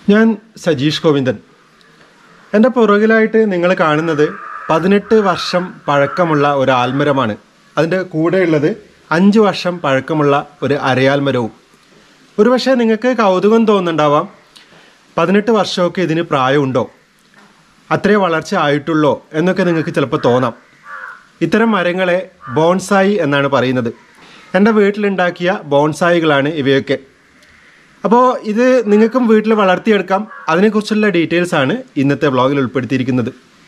ഞാൻ സജീഷ് ഗോവിന്ദൻ എൻ്റെ പുറകിലായിട്ട് നിങ്ങൾ കാണുന്നത് പതിനെട്ട് വർഷം പഴക്കമുള്ള ഒരു ആൽമരമാണ് അതിൻ്റെ കൂടെയുള്ളത് അഞ്ച് വർഷം പഴക്കമുള്ള ഒരു അരയാൽമരവും ഒരുപക്ഷെ നിങ്ങൾക്ക് കൗതുകം തോന്നുന്നുണ്ടാവാം പതിനെട്ട് വർഷമൊക്കെ ഇതിന് പ്രായമുണ്ടോ അത്രേ വളർച്ച ആയിട്ടുള്ളോ എന്നൊക്കെ നിങ്ങൾക്ക് ചിലപ്പോൾ തോന്നാം ഇത്തരം മരങ്ങളെ ബോൺസായി എന്നാണ് പറയുന്നത് എൻ്റെ വീട്ടിലുണ്ടാക്കിയ ബോൺസായികളാണ് ഇവയൊക്കെ അപ്പോൾ ഇത് നിങ്ങൾക്കും വീട്ടിൽ വളർത്തിയെടുക്കാം അതിനെക്കുറിച്ചുള്ള ഡീറ്റെയിൽസ് ആണ് ഇന്നത്തെ വ്ളോഗിൽ ഉൾപ്പെടുത്തിയിരിക്കുന്നത്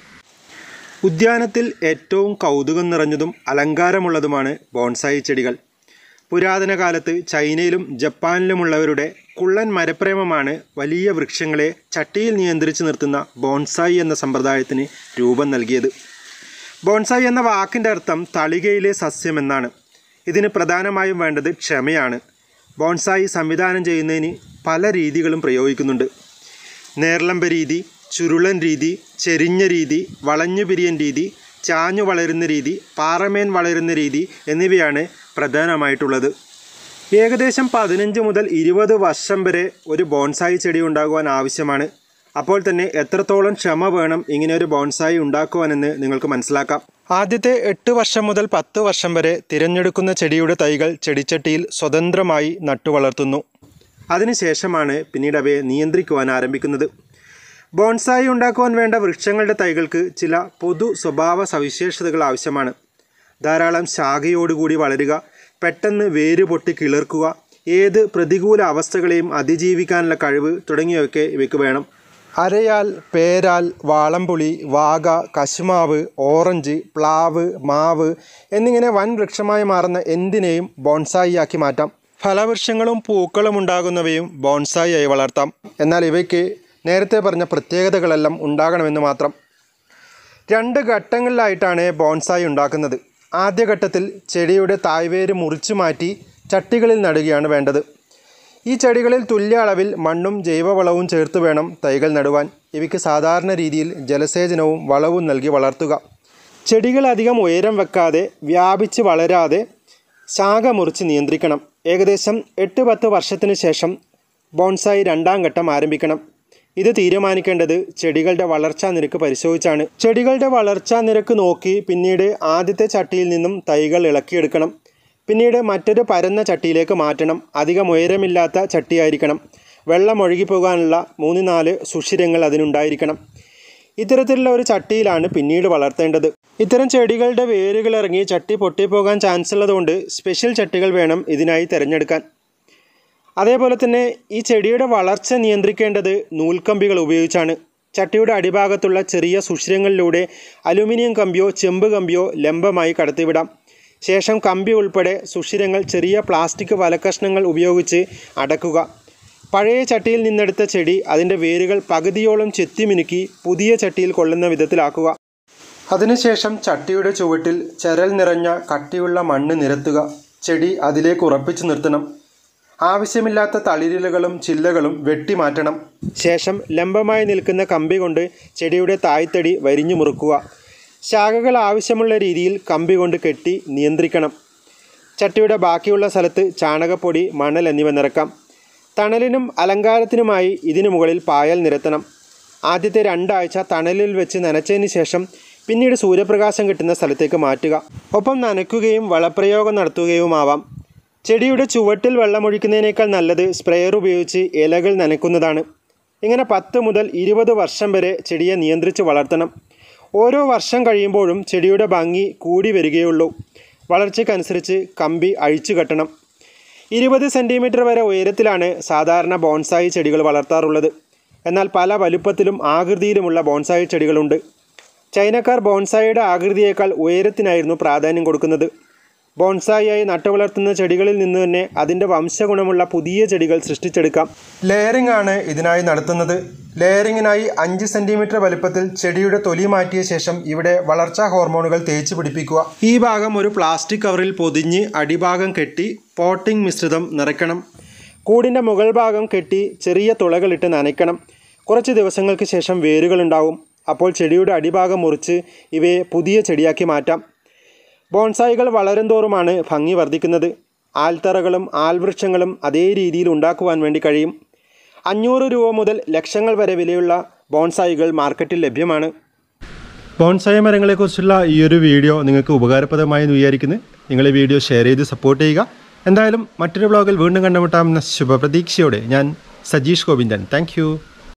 ഉദ്യാനത്തിൽ ഏറ്റവും കൗതുകം നിറഞ്ഞതും അലങ്കാരമുള്ളതുമാണ് ബോൺസായി ചെടികൾ പുരാതന കാലത്ത് ചൈനയിലും ജപ്പാനിലുമുള്ളവരുടെ കുള്ളൻ മരപ്രേമമാണ് വലിയ വൃക്ഷങ്ങളെ ചട്ടിയിൽ നിയന്ത്രിച്ച് നിർത്തുന്ന ബോൺസായി എന്ന സമ്പ്രദായത്തിന് രൂപം നൽകിയത് ബോൺസായി എന്ന വാക്കിൻ്റെ അർത്ഥം തളികയിലെ സസ്യം എന്നാണ് ഇതിന് പ്രധാനമായും വേണ്ടത് ക്ഷമയാണ് ബോൺസായി സംവിധാനം ചെയ്യുന്നതിന് പല രീതികളും പ്രയോഗിക്കുന്നുണ്ട് നേർലമ്പ രീതി ചുരുളൻ രീതി ചെരിഞ്ഞ രീതി വളഞ്ഞു പിരിയൻ രീതി ചാഞ്ഞു വളരുന്ന രീതി പാറമേൻ വളരുന്ന രീതി എന്നിവയാണ് പ്രധാനമായിട്ടുള്ളത് ഏകദേശം പതിനഞ്ച് മുതൽ ഇരുപത് വർഷം വരെ ഒരു ബോൺസായി ചെടി ഉണ്ടാകുവാൻ ആവശ്യമാണ് അപ്പോൾ തന്നെ എത്രത്തോളം ക്ഷമ വേണം ഇങ്ങനെ ഒരു ബോൺസായി ഉണ്ടാക്കുവാനെന്ന് നിങ്ങൾക്ക് മനസ്സിലാക്കാം ആദ്യത്തെ എട്ട് വർഷം മുതൽ പത്ത് വർഷം വരെ തിരഞ്ഞെടുക്കുന്ന ചെടിയുടെ തൈകൾ ചെടിച്ചട്ടിയിൽ സ്വതന്ത്രമായി നട്ടുവളർത്തുന്നു അതിനുശേഷമാണ് പിന്നീട് അവയെ നിയന്ത്രിക്കുവാൻ ആരംഭിക്കുന്നത് ബോൺസായി ഉണ്ടാക്കുവാൻ വേണ്ട വൃക്ഷങ്ങളുടെ തൈകൾക്ക് ചില പൊതു സ്വഭാവ സവിശേഷതകൾ ആവശ്യമാണ് ധാരാളം ശാഖയോടുകൂടി വളരുക പെട്ടെന്ന് വേര് പൊട്ടി കിളിർക്കുക ഏത് പ്രതികൂല അവസ്ഥകളെയും അതിജീവിക്കാനുള്ള കഴിവ് തുടങ്ങിയവയൊക്കെ ഇവയ്ക്ക് വേണം അരയാൽ പേരാൽ വാളംപുളി വാഗ കശുമാവ് ഓറഞ്ച് പ്ലാവ് മാവ് എന്നിങ്ങനെ വൻ വൃക്ഷമായി മാറുന്ന എന്തിനേയും ബോൺസായി ആക്കി മാറ്റാം ഫലവൃക്ഷങ്ങളും പൂക്കളും ഉണ്ടാകുന്നവയും ബോൺസായി ആയി വളർത്താം എന്നാൽ ഇവയ്ക്ക് നേരത്തെ പറഞ്ഞ പ്രത്യേകതകളെല്ലാം ഉണ്ടാകണമെന്ന് മാത്രം രണ്ട് ഘട്ടങ്ങളിലായിട്ടാണ് ബോൺസായി ഉണ്ടാക്കുന്നത് ആദ്യഘട്ടത്തിൽ ചെടിയുടെ തായ്വേര് മുറിച്ചു മാറ്റി ചട്ടികളിൽ നടുകയാണ് വേണ്ടത് ഈ ചെടികളിൽ തുല്യ അളവിൽ മണ്ണും ജൈവവളവും ചേർത്ത് വേണം തൈകൾ നടുവാൻ ഇവയ്ക്ക് സാധാരണ രീതിയിൽ ജലസേചനവും വളവും നൽകി വളർത്തുക ചെടികൾ അധികം ഉയരം വെക്കാതെ വ്യാപിച്ച് വളരാതെ ശാഖ മുറിച്ച് നിയന്ത്രിക്കണം ഏകദേശം എട്ട് പത്ത് വർഷത്തിന് ശേഷം ബോൺസായി രണ്ടാം ഘട്ടം ആരംഭിക്കണം ഇത് തീരുമാനിക്കേണ്ടത് ചെടികളുടെ വളർച്ചാ നിരക്ക് പരിശോധിച്ചാണ് ചെടികളുടെ വളർച്ചാ നിരക്ക് നോക്കി പിന്നീട് ആദ്യത്തെ ചട്ടിയിൽ നിന്നും തൈകൾ ഇളക്കിയെടുക്കണം പിന്നീട് മറ്റൊരു പരന്ന ചട്ടിയിലേക്ക് മാറ്റണം അധികം ഉയരമില്ലാത്ത ചട്ടിയായിരിക്കണം വെള്ളം ഒഴുകിപ്പോകാനുള്ള മൂന്ന് നാല് സുഷിരങ്ങൾ അതിനുണ്ടായിരിക്കണം ഇത്തരത്തിലുള്ള ഒരു ചട്ടിയിലാണ് പിന്നീട് വളർത്തേണ്ടത് ഇത്തരം ചെടികളുടെ വേരുകൾ ഇറങ്ങി ചട്ടി പൊട്ടിപ്പോകാൻ ചാൻസ് ഉള്ളതുകൊണ്ട് സ്പെഷ്യൽ ചട്ടികൾ വേണം ഇതിനായി തിരഞ്ഞെടുക്കാൻ അതേപോലെ തന്നെ ഈ ചെടിയുടെ വളർച്ച നിയന്ത്രിക്കേണ്ടത് നൂൽക്കമ്പികൾ ഉപയോഗിച്ചാണ് ചട്ടിയുടെ അടിഭാഗത്തുള്ള ചെറിയ സുഷിരങ്ങളിലൂടെ അലുമിനിയം കമ്പിയോ ചെമ്പ് കമ്പിയോ ലംബമായി കടത്തിവിടാം ശേഷം കമ്പി ഉൾപ്പെടെ സുഷിരങ്ങൾ ചെറിയ പ്ലാസ്റ്റിക് വലക്കഷ്ണങ്ങൾ ഉപയോഗിച്ച് അടക്കുക പഴയ ചട്ടിയിൽ നിന്നെടുത്ത ചെടി അതിൻ്റെ വേരുകൾ പകുതിയോളം ചെത്തിമിനുക്കി പുതിയ ചട്ടിയിൽ കൊള്ളുന്ന വിധത്തിലാക്കുക അതിനുശേഷം ചട്ടിയുടെ ചുവട്ടിൽ ചരൽ നിറഞ്ഞ കട്ടിയുള്ള മണ്ണ് നിരത്തുക ചെടി അതിലേക്ക് ഉറപ്പിച്ചു നിർത്തണം ആവശ്യമില്ലാത്ത തളിരിലകളും ചില്ലകളും വെട്ടിമാറ്റണം ശേഷം ലംബമായി നിൽക്കുന്ന കമ്പി കൊണ്ട് ചെടിയുടെ തായ്തടി വരിഞ്ഞു മുറുക്കുക ശാഖകൾ ആവശ്യമുള്ള രീതിയിൽ കമ്പി കൊണ്ട് കെട്ടി നിയന്ത്രിക്കണം ചട്ടിയുടെ ബാക്കിയുള്ള സ്ഥലത്ത് ചാണകപ്പൊടി മണൽ എന്നിവ നിറക്കാം തണലിനും അലങ്കാരത്തിനുമായി ഇതിനു മുകളിൽ പായൽ നിരത്തണം ആദ്യത്തെ രണ്ടാഴ്ച തണലിൽ വെച്ച് നനച്ചതിന് ശേഷം പിന്നീട് സൂര്യപ്രകാശം കിട്ടുന്ന സ്ഥലത്തേക്ക് മാറ്റുക ഒപ്പം നനയ്ക്കുകയും വളപ്രയോഗം നടത്തുകയുമാവാം ചെടിയുടെ ചുവട്ടിൽ വെള്ളമൊഴിക്കുന്നതിനേക്കാൾ നല്ലത് സ്പ്രെയർ ഉപയോഗിച്ച് ഇലകൾ നനയ്ക്കുന്നതാണ് ഇങ്ങനെ പത്ത് മുതൽ ഇരുപത് വർഷം വരെ ചെടിയെ നിയന്ത്രിച്ച് വളർത്തണം ഓരോ വർഷം കഴിയുമ്പോഴും ചെടിയുടെ ഭംഗി കൂടി വരികയുള്ളൂ വളർച്ചയ്ക്കനുസരിച്ച് കമ്പി അഴിച്ചു കെട്ടണം ഇരുപത് സെൻറ്റിമീറ്റർ വരെ ഉയരത്തിലാണ് സാധാരണ ബോൺസായി ചെടികൾ വളർത്താറുള്ളത് എന്നാൽ പല വലുപ്പത്തിലും ആകൃതിയിലുമുള്ള ബോൺസായി ചെടികളുണ്ട് ചൈനക്കാർ ബോൺസായിയുടെ ആകൃതിയേക്കാൾ ഉയരത്തിനായിരുന്നു പ്രാധാന്യം കൊടുക്കുന്നത് ബോൺസായിയായി നട്ടുവളർത്തുന്ന ചെടികളിൽ നിന്ന് തന്നെ അതിൻ്റെ വംശഗുണമുള്ള പുതിയ ചെടികൾ സൃഷ്ടിച്ചെടുക്കാം ലെയറിംഗ് ആണ് ഇതിനായി നടത്തുന്നത് ലെയറിങ്ങിനായി അഞ്ച് സെൻറ്റിമീറ്റർ വലുപ്പത്തിൽ ചെടിയുടെ തൊലി മാറ്റിയ ശേഷം ഇവിടെ വളർച്ചാ ഹോർമോണുകൾ തേച്ച് പിടിപ്പിക്കുക ഈ ഭാഗം ഒരു പ്ലാസ്റ്റിക് കവറിൽ പൊതിഞ്ഞ് അടിഭാഗം കെട്ടി പോട്ടിംഗ് മിശ്രിതം നിറയ്ക്കണം കൂടിൻ്റെ മുകൾ ഭാഗം കെട്ടി ചെറിയ തുളകളിട്ട് നനയ്ക്കണം കുറച്ച് ദിവസങ്ങൾക്ക് ശേഷം വേരുകളുണ്ടാവും അപ്പോൾ ചെടിയുടെ അടിഭാഗം മുറിച്ച് ഇവയെ പുതിയ ചെടിയാക്കി മാറ്റാം ബോൺസായികൾ വളരും തോറുമാണ് ഭംഗി വർദ്ധിക്കുന്നത് ആൽത്തറകളും ആൽവൃക്ഷങ്ങളും അതേ രീതിയിൽ ഉണ്ടാക്കുവാൻ വേണ്ടി കഴിയും അഞ്ഞൂറ് രൂപ മുതൽ ലക്ഷങ്ങൾ വരെ വിലയുള്ള ബോൺസായികൾ മാർക്കറ്റിൽ ലഭ്യമാണ് ബോൺസായ മരങ്ങളെക്കുറിച്ചുള്ള ഈ ഒരു വീഡിയോ നിങ്ങൾക്ക് ഉപകാരപ്രദമായി എന്ന് വിചാരിക്കുന്നു നിങ്ങൾ ഈ വീഡിയോ ഷെയർ ചെയ്ത് സപ്പോർട്ട് ചെയ്യുക എന്തായാലും മറ്റൊരു വ്ളോഗിൽ വീണ്ടും കണ്ടുമുട്ടാമെന്ന ശുഭപ്രതീക്ഷയോടെ ഞാൻ സജീഷ് ഗോവിന്ദൻ താങ്ക്